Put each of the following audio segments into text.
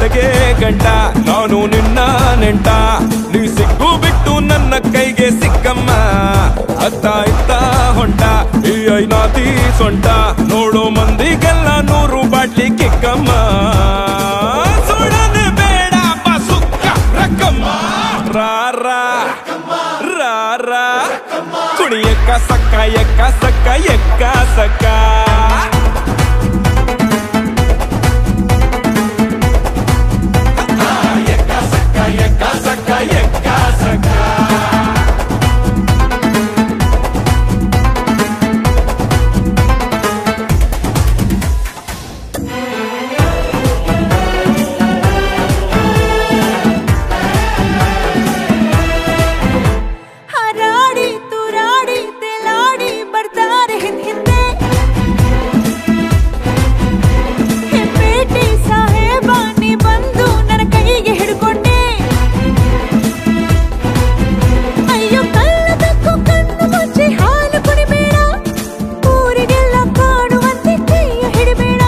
ಒಳಗೆ ಗಂಟ ನಾನು ನಿನ್ನ ನೆಂಟ ನೀ ಸಿಕ್ಕು ಬಿಟ್ಟು ನನ್ನ ಕೈಗೆ ಸಿಕ್ಕಮ್ಮ ಅತ್ತ ಇತ್ತ ಹೊಂಟ ಈ ಐನಾತಿ ಸೊಂಟ ನೋಡೋ ಮಂದಿಗೆಲ್ಲ ನೂರು ಬಾಟ್ಲಿ ಕಿಕ್ಕಮ್ಮ ಸುಡನೆ ಬೇಡ ಬಸುಕ್ಕ ರಕ್ಕಮ್ಮ ರಾರ ರಾರ ಕುಣಿಯಕ್ಕ ಸಕ್ಕ ಎಕ್ಕ ಸಕ್ಕ ಎಕ್ಕ ಸಕ್ಕ ಎಕ್ಕ ಸಕ್ಕ ಎಕ್ಕ ಸಕ್ಕ ಎಕ್ಕ ಸಕ್ಕ ಹಾರಾಡಿ ತೂರಾಡಿ ತೇಲಾಡಿ ಬರ್ತಾರೆ ಹಿಂದ್ ಹಿಂದೆ ಹೆಪ್ಪೇಟಿ ಸಾಹೇಬ ನೀ ಬಂದು ನನ್ನ ಕೈಗೆ ಹಿಡ್ಕೊಂಡೆ ಅಯ್ಯೋ ಕಳ್ಳದಕ್ಕೂ ಕಣ್ಣು ಮುಚ್ಚಿ ಹಾಲು ಕುಡಿಬೇಡ ಊರಿಗೆಲ್ಲ ಕಾಣುವಂತೆ ಕೈಯ ಹಿಡಿಬೇಡ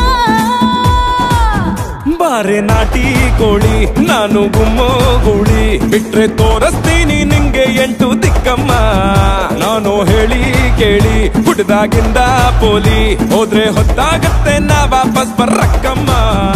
ಬಾರೆ ನಾಟಿ ಕೋಳಿ ನಾನು ಗುಮ್ಮೋ ಗೂಳಿ ಬಿಟ್ರೆ ತೋರಿಸ್ತೀನಿ ನಿಂಗೆ ಎಂಟು ದಿಕ್ಕಮ್ಮ ನಾನು ಹೇಳಿ ಕೇಳಿ ಹುಡ್ದಾಗಿಂದ ಪೋಲಿ ಹೋದ್ರೆ ಹೊತ್ತಾಗತ್ತೆ ನಾ ವಾಪಸ್ ಬರ್ರಕ್ಕಮ್ಮ